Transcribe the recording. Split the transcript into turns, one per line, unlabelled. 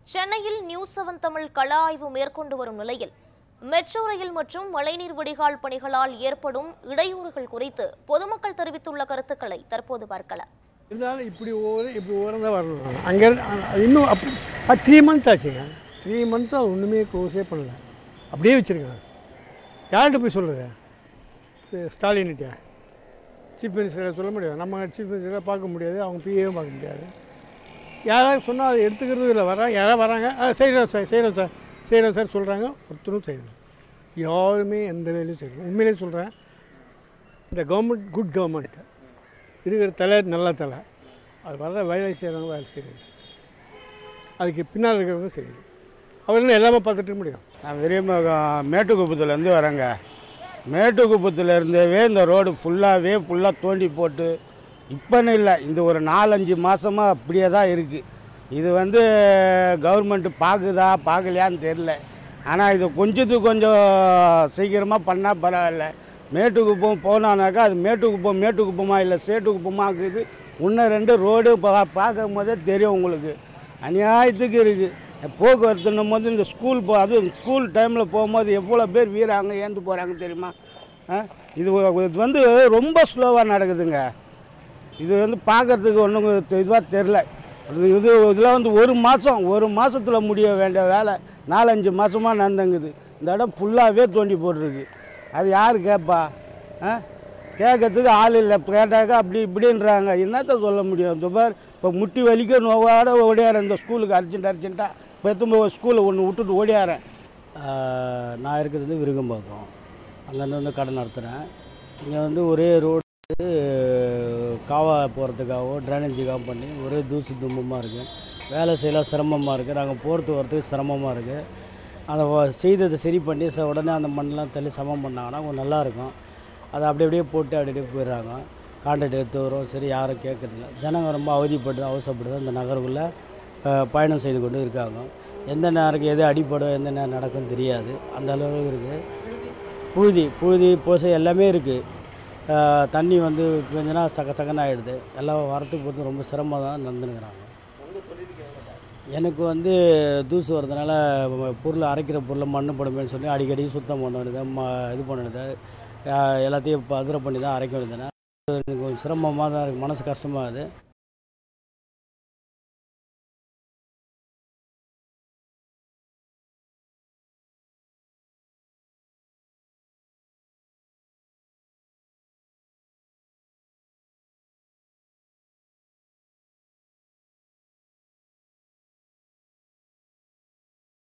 சென்னையில் news seven Tamil கள ஆய்வு மேற்கொண்டு வரும் நிலையில் மெட்ரோ ரயில் மற்றும் மழைநீர் வடிகால் பணிகளால் ஏற்படும் இடையூறுகள் குறித்து பொதுமக்கள் தெரிவித்துள்ள கருத்துக்களை தற்போது பார்க்கலாம்
இருந்தாலும் இப்படி ஒவ்வொரு இப்படி ஓரம் தான் வரணும் அங்கே இன்னும் அப் த்ரீ மந்த்ஸ் ஆச்சுங்க த்ரீ மந்த்ஸ் அது ஒன்றுமே க்ளோஸே பண்ணல அப்படியே வச்சுருக்காங்க யார்கிட்ட போய் சொல்கிறது ஸ்டாலின்கிட்ட சீஃப் மினிஸ்டரை சொல்ல முடியாது நம்ம சீஃப் மினிஸ்டரை பார்க்க முடியாது அவங்க பிஏவும் பார்க்க முடியாது யாராவது சொன்னால் அதை எடுத்துக்கிறது இல்லை வராங்க யாராவது வராங்க ஆ செய்கிறோம் சார் செய்கிறோம் சார் செய்கிறோம் சார் சொல்கிறாங்க ஒருத்தரும் செய்யணும் யாருமே எந்த வேலையும் செய்யணும் உண்மையிலே சொல்கிறேன் இந்த கவர்மெண்ட் குட் கவர்மெண்ட் இருக்கிற தலை நல்ல தலை அது வர வேலை செய்கிறவங்க வேலை செய்யணும் அதுக்கு பின்னால் இருக்கிறவங்க செய்யணும் அவர்களும் எல்லாமே பார்த்துட்டு இருக்க முடியும்
நான் விரும்ப மேட்டுக்குப்பத்துலேருந்து வரேங்க மேட்டுக்குப்பத்துலேருந்தவே இந்த ரோடு ஃபுல்லாகவே ஃபுல்லாக தோண்டி போட்டு இப்போன்னு இல்லை இந்த ஒரு நாலஞ்சு மாதமாக அப்படியே தான் இருக்குது இது வந்து கவர்மெண்ட்டு பார்க்குதா பார்க்கலையான்னு தெரில ஆனால் இது கொஞ்சத்துக்கு கொஞ்சம் சீக்கிரமாக பண்ணால் பரவாயில்ல மேட்டுக்குப்பம் போனானாக்கா அது மேட்டுக்குப்பம் மேட்டுக்குப்பமா இல்லை சேட்டுக்குப்பமா இருக்குது இன்னும் ரெண்டு ரோடு பா பார்க்கும் போதே தெரியும் உங்களுக்கு அநியாயத்துக்கு இருக்குது போக்குவரத்துன்னும் போது இந்த ஸ்கூல் போ அதுவும் ஸ்கூல் டைமில் போகும்போது எவ்வளோ பேர் வீராங்க ஏந்து போகிறாங்க தெரியுமா ஆ? இது ஒ- இது வந்து ரொம்ப ஸ்லோவாக நடக்குதுங்க இது வந்து பார்க்கறதுக்கு ஒன்றும் இதுவாக தெரில இது இது இதில் வந்து ஒரு மாதம் ஒரு மாதத்தில் முடிய வேண்டிய வேலை நாலஞ்சு மாதமாக நடந்துங்குது இந்த இடம் ஃபுல்லாகவே தோண்டி போட்டிருக்கு அது யார் கேட்பா ஆ கேட்கறதுக்கு ஆள் இல்லை கேட்டாக்கா அப்படி இப்படின்றாங்க என்னத்த சொல்ல முடியும் இந்த பார் இப்போ முட்டி வலிக்க நோவோட ஓடியாரேன் இந்த ஸ்கூலுக்கு அர்ஜென்ட் அர்ஜென்ட்டாக இப்போ எத்தனை ஸ்கூலில் ஒன்று விட்டுட்டு ஓடியாரேன் நான் இருக்கிறது விருகம்பாக்கம் அங்கேருந்து வந்து கடை நடத்துகிறேன் இங்கே வந்து ஒரே ரோடு காவா போகிறதுக்காகவும் ட்ரைனேஜுக்காகவும் பண்ணி ஒரே தூசி தும்பமாக இருக்குது வேலை செய்யலாம் சிரமமாக இருக்குது நாங்கள் போகிறது வரதுக்கு சிரமமாக இருக்குது அதை வ- செய்ததை சரி பண்ணி ச உடனே அந்த மண்ணெலாம் தள்ளி சமம் பண்ணாங்கன்னா கொஞ்சம் நல்லாயிருக்கும் அதை அப்படி அப்படியே போட்டு அப்படி அப்படியே போயிடுறாங்க கான்ட்ராக்ட் எடுத்து வரும் சரி யாரும் கேட்கறதில்ல ஜனங்க ரொம்ப அவதிப்பட்டு அவசரப்பட்டு இந்த நகருக்குள்ளே அஹ், பயணம் செய்து கொண்டு இருக்காங்க எந்த நேரம் எது அடிப்படும் எந்த நேரம் நடக்கும் தெரியாது அந்த அளவுக்கு இருக்குது புழுதி புழுதி பூசை எல்லாமே இருக்குது தண்ணி வந்து கொஞ்சனா சக சகன்னு ஆகிடுது எல்லாம் வரத்துக்கு பொறுத்து ரொம்ப சிரமம் தான் நடந்துனுக்குறாங்க எனக்கு வந்து தூசு வரதுனால ம- பொருள் அரைக்கிற பொருளை மண்ணு படுமேன்னு சொல்லி அடிக்கடி சுத்தம் பண்ண வேண்டியது ம இது பண்ண வேண்டியது அஹ் எல்லாத்தையும் பதிர பண்ணி தான் அரைக்க வேண்டியதுனா எனக்கு கொஞ்சம் சிரமமாக தான் இருக்குது மனசு கஷ்டமாக இருக்குது